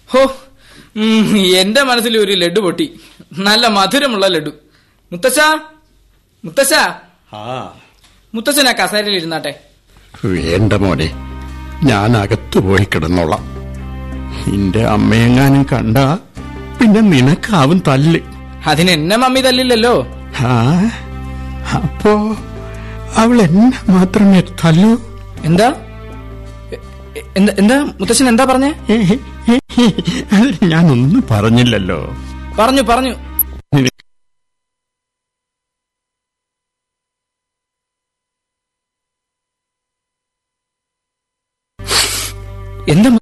ഹോ ഉം, എന്റെ മനസ്സിൽ ഒരു ലഡു പൊട്ടി നല്ല മധുരമുള്ള ലഡു മുത്തശ്ശ മുത്തശ്ശ ആ മുത്തശ്ശൻ ആ കസേരയിൽ ഇരുന്നാട്ടെ വേണ്ട മോനെ ഞാൻ അകത്തു പോയി കിടന്നോളാം നിന്റെ അമ്മയെങ്ങാനും കണ്ട പിന്നെ നിനക്കാവും തല്ല് അതിന് എന്നെ മമ്മി തല്ലില്ലല്ലോ ആ അപ്പോ അവൾ എന്നെ മാത്രമേ തല്ലൂ എന്താ എ- എ- എന്താ എന്താ മുത്തശ്ശൻ എന്താ പറഞ്ഞേ അത് ഞാനൊന്നും പറഞ്ഞില്ലല്ലോ പറഞ്ഞു പറഞ്ഞു എന്താ മുത്തശ്ശ